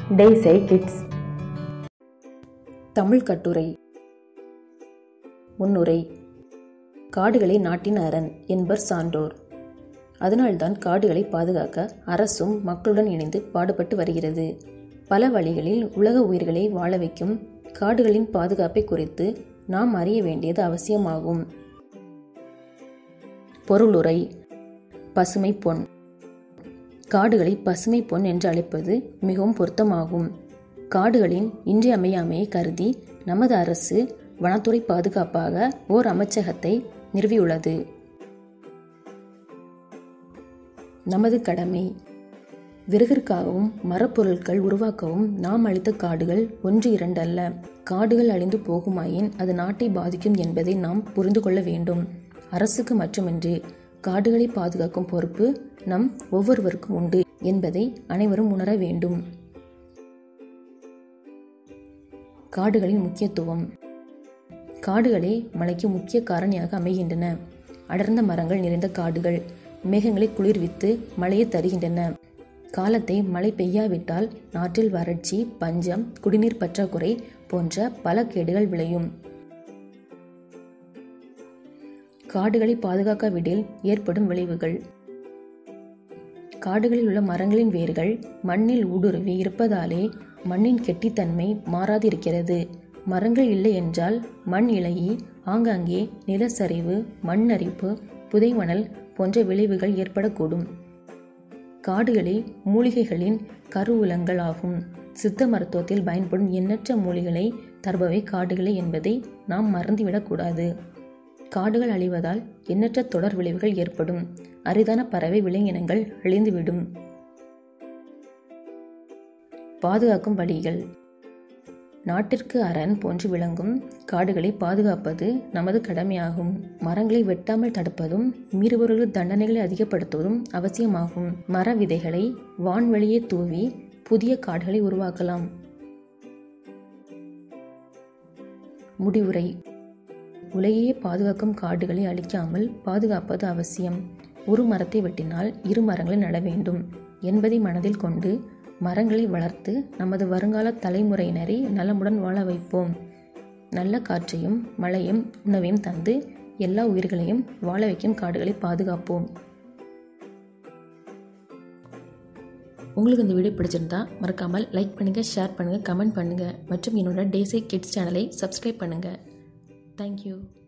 டேசை kids Tamil கட்டுரை முன்னுரை காடுகளை நாட்டின் அரண் என்பர் சான்றோர் அதனால்தான் காடுகளை பாதுகாக்க அரசும் மக்களுடன் இணைந்து பாடுபட்டு வருகிறது பல வழிகளில் உலக உயிர்களை வாழ வைக்கும் காடுகளின் பாதுகாப்பை குறித்து நாம் அறிய வேண்டியது அவசியமாகும் பொருளுரை பசுமை பொன் காடுகளை பசுமை பொன் என்று அழைப்பது மிகவும் பொருத்தமாகும் காடுகளின் இன்றியமையாமையை கருதி நமது அரசு வனத்துறை பாதுகாப்பாக ஓர் அமைச்சகத்தை நிறுவியுள்ளது நமது கடமை விறகிற்காகவும் மரப்பொருட்கள் உருவாக்கவும் நாம் அளித்த காடுகள் ஒன்று இரண்டு அல்ல காடுகள் அழிந்து போகுமாயின் அது நாட்டை பாதிக்கும் என்பதை நாம் புரிந்து கொள்ள வேண்டும் அரசுக்கு மட்டுமின்றி காடுகளை பாதுகாக்கும் பொறுப்பு நம் ஒவ்வொருவருக்கும் உண்டு என்பதை அனைவரும் உணர வேண்டும் காடுகளின் முக்கியத்துவம் காடுகளே மழைக்கு முக்கிய காரணியாக அமைகின்றன அடர்ந்த மரங்கள் நிறைந்த காடுகள் மேகங்களை குளிர்வித்து மழையை தருகின்றன காலத்தை மழை பெய்யாவிட்டால் நாட்டில் வறட்சி பஞ்சம் குடிநீர் பற்றாக்குறை போன்ற பல கேடுகள் விளையும் காடுகளை பாதுகாக்காவிடில் ஏற்படும் விளைவுகள் காடுகளில் உள்ள மரங்களின் வேர்கள் மண்ணில் ஊடுருவி இருப்பதாலே மண்ணின் கெட்டித்தன்மை மாறாதிருக்கிறது மரங்கள் இல்லை என்றால் மண் இலையி ஆங்காங்கே நிலச்சரிவு மண் அரிப்பு புதைமணல் போன்ற விளைவுகள் ஏற்படக்கூடும் காடுகளே மூலிகைகளின் கருவூலங்கள் ஆகும் சித்த மருத்துவத்தில் பயன்படும் எண்ணற்ற மூலிகளை தருபவை காடுகளே என்பதை நாம் மறந்துவிடக்கூடாது காடுகள் அழிவதால் எண்ணற்ற தொடர் விளைவுகள் ஏற்படும் அரிதான பறவை விலங்கினங்கள் அழிந்துவிடும் பாதுகாக்கும் வழிகள் நாட்டிற்கு அரண் போன்று விளங்கும் காடுகளை பாதுகாப்பது நமது கடமையாகும் மரங்களை வெட்டாமல் தடுப்பதும் மீறுபவர்கள் தண்டனைகளை அதிகப்படுத்துவதும் அவசியமாகும் மர விதைகளை வான்வெளியே தூவி புதிய காடுகளை உருவாக்கலாம் முடிவுரை உலகையே பாதுகாக்கும் காடுகளை அழிக்காமல் பாதுகாப்பது அவசியம் ஒரு மரத்தை வெட்டினால் இரு மரங்களை நட வேண்டும் என்பதை மனதில் கொண்டு மரங்களை வளர்த்து நமது வருங்கால தலைமுறையினரை நலமுடன் வாழ வைப்போம் நல்ல காற்றையும் மழையும் உணவையும் தந்து எல்லா உயிர்களையும் வாழ வைக்கும் காடுகளை பாதுகாப்போம் உங்களுக்கு இந்த வீடியோ பிடிச்சிருந்தா மறக்காமல் லைக் பண்ணுங்கள் ஷேர் பண்ணுங்கள் கமெண்ட் பண்ணுங்கள் மற்றும் என்னோட டேசை கிட்ஸ் சேனலை சப்ஸ்கிரைப் பண்ணுங்கள் தேங்க்யூ